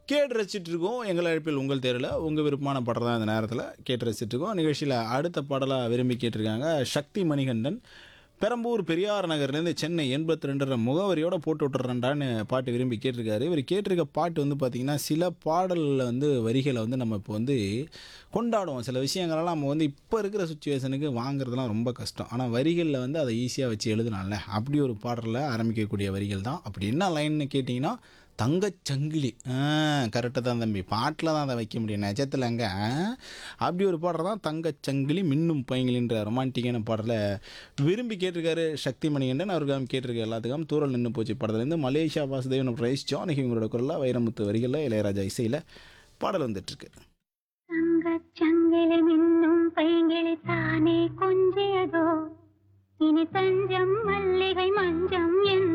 கேட்டு ரசிச்சுட்டு இருக்கோம் எங்கள் அழைப்பில் உங்கள் தேர்வில் உங்கள் விருப்பமான பாடல் தான் இந்த நேரத்தில் கேட்டு ரசிச்சுட்டு இருக்கோம் நிகழ்ச்சியில் அடுத்த பாடலாக விரும்பி கேட்டிருக்காங்க சக்தி மணிகண்டன் பெரம்பூர் பெரியார் நகர்லேருந்து சென்னை எண்பத்தி ரெண்டரை முகவரியோட போட்டு விட்டுறேன்டான்னு பாட்டு விரும்பி கேட்டிருக்காரு இவர் கேட்டிருக்க பாட்டு வந்து பார்த்திங்கன்னா சில பாடலில் வந்து வரிகளை வந்து நம்ம இப்போ வந்து கொண்டாடுவோம் சில விஷயங்களெல்லாம் நம்ம வந்து இப்போ இருக்கிற சுச்சுவேஷனுக்கு வாங்குறதுலாம் ரொம்ப கஷ்டம் ஆனால் வரிகளில் வந்து அதை ஈஸியாக வச்சு எழுதலாம்ல அப்படி ஒரு பாடலில் ஆரம்பிக்கக்கூடிய வரிகள் தான் அப்படி என்ன லைன்னு கேட்டிங்கன்னா தங்கச்சங்கிலி கரெக்டாக தான் தம்பி பாட்டில் தான் அதை வைக்க முடியும் நிஜத்தில் அங்கே அப்படி ஒரு பாடல் தான் தங்கச்சங்கிலி மின்னும் பைங்கிலின்ற ரொமான்டிக்கான பாடலை விரும்பி கேட்டிருக்காரு சக்தி மணிகண்டன் அவருக்காக கேட்டிருக்க எல்லாத்துக்கும் தூரல் நின்று போச்சு படத்துலேருந்து மலேசியா வாசுதேவன் பிரைஸ் ஜானகி உங்களோட குரலில் வைரமுத்து வரிகளில் இளையராஜா இசையில் பாடல் வந்துட்டுருக்கு தங்கச் சங்கிலி மின்னும் பைங்கிளி தானே கொஞ்சியதோ இனி தஞ்சம் மல்லிகை மஞ்சம் என்